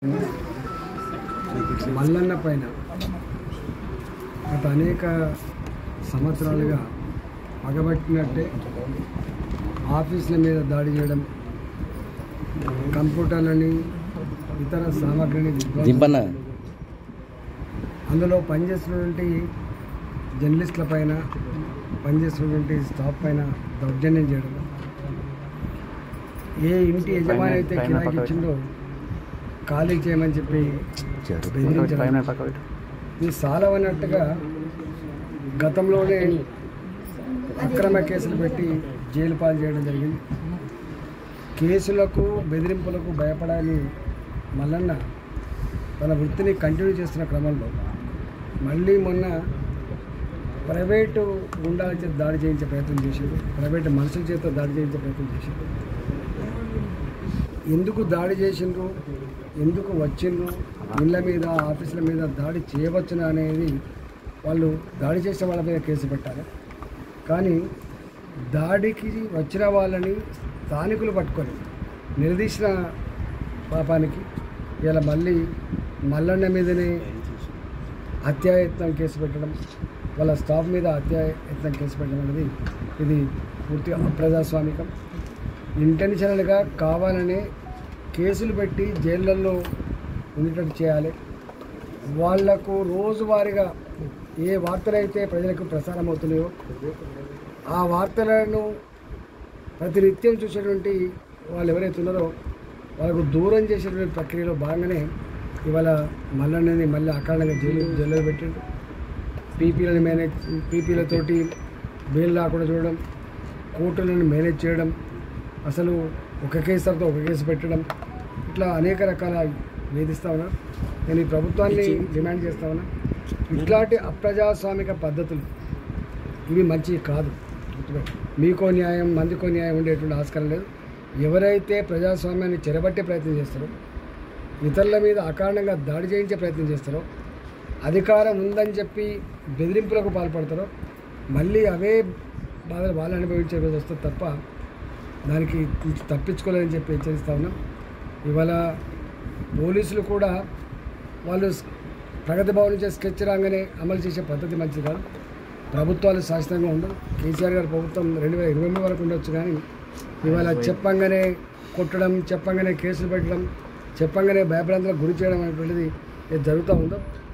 మల్లన్న పైన గత అనేక సంవత్సరాలుగా పగబట్టినట్టే ఆఫీసుల మీద దాడి చేయడం కంప్యూటర్లని ఇతర సామాగ్రిని విధ్వంసం దింపన్న అందులో పనిచేస్తున్నటువంటి జర్నలిస్టుల పైన పనిచేస్తున్నటువంటి స్టాఫ్ పైన దౌర్జన్యం చేయడం ఏ ఇంటి యజమాని అయితే కిరాయికి ఇచ్చిందో ఖాళీ చేయమని చెప్పి బెదిరించడం ఇది సాలవన్నట్టుగా గతంలోనే అక్రమ కేసులు పెట్టి జైలు పాలు చేయడం జరిగింది కేసులకు బెదిరింపులకు భయపడాలి మల్లన్న తన వృత్తిని కంటిన్యూ చేస్తున్న క్రమంలో మళ్ళీ మొన్న ప్రైవేటు గుండాల చేత దాడి చేయించే ప్రయత్నం చేశారు ప్రైవేటు మనుషుల చేత దాడి చేయించే ప్రయత్నం చేశారు ఎందుకు దాడి చేసిండ్రు ఎందుకు వచ్చిండ్రు ఇళ్ళ మీద ఆఫీసుల మీద దాడి చేయవచ్చునా అనేది వాళ్ళు దాడి చేసిన వాళ్ళ మీద కేసు పెట్టాలి కానీ దాడికి వచ్చిన వాళ్ళని స్థానికులు పట్టుకొని నిలదీసిన పాపానికి ఇలా మళ్ళీ మల్లన్న మీదనే హత్యాయత్నం కేసు పెట్టడం వాళ్ళ స్టాఫ్ మీద హత్యాయత్నం కేసు పెట్టడం అనేది ఇది పూర్తిగా అప్రజాస్వామికం ఇంటెన్షనల్గా కావాలనే కేసులు పెట్టి జైళ్ళల్లో ఉండేటట్టు చేయాలి వాళ్లకు రోజువారీగా ఏ వార్తలైతే ప్రజలకు ప్రసారం అవుతున్నాయో ఆ వార్తలను ప్రతినిత్యం చూసేటువంటి వాళ్ళు ఎవరైతే ఉన్నారో వాళ్ళకు దూరం చేసేటువంటి ప్రక్రియలో భాగంగానే ఇవాళ మల్లన్నని మళ్ళీ అకారణంగా జైలు జైల్లో పెట్టిండు పీపీలను మేనేజ్ పీపీలతోటి బెయిల్ రాకుండా చూడడం కోర్టులను మేనేజ్ చేయడం అసలు ఒక కేసు తర్వాత ఒక కేసు పెట్టడం ఇట్లా అనేక రకాల వేధిస్తా ఉన్నా నేను ఈ ప్రభుత్వాన్ని డిమాండ్ చేస్తా ఉన్నా ఇట్లాంటి అప్రజాస్వామిక పద్ధతులు ఇవి మంచివి కాదు గుర్తుపెట్టు. మీకో న్యాయం మందికో న్యాయం ఉండేటువంటి ఆస్కారం లేదు ఎవరైతే ప్రజాస్వామ్యాన్ని చెరబట్టే ప్రయత్నం చేస్తారో ఇతరుల మీద అకారణంగా దాడి చేయించే ప్రయత్నం చేస్తారో అధికారం ఉందని చెప్పి బెదిరింపులకు పాల్పడతారో మళ్ళీ అవే బాధలు వాళ్ళు అనుభవించే రోజు వస్తుంది తప్ప దానికి నుంచి తప్పించుకోలేదని చెప్పి హెచ్చరిస్తా ఉన్నాం ఇవాళ పోలీసులు కూడా వాళ్ళు స్- ప్రగతి భవన్ నుంచి స్కెచ్ రాగానే అమలు చేసే పద్ధతి మంచిది కాదు ప్రభుత్వాలు శాశ్వతంగా ఉండవు కేసీఆర్ గారి ప్రభుత్వం రెండు వేల ఇరవై మూడు వరకు ఉండొచ్చు కానీ ఇవాళ చెప్పంగానే కొట్టడం చెప్పంగానే కేసులు పెట్టడం చెప్పంగానే భయభ్రాంతులకు గురి చేయడం అనేటువంటిది ఇది జరుగుతూ ఉందో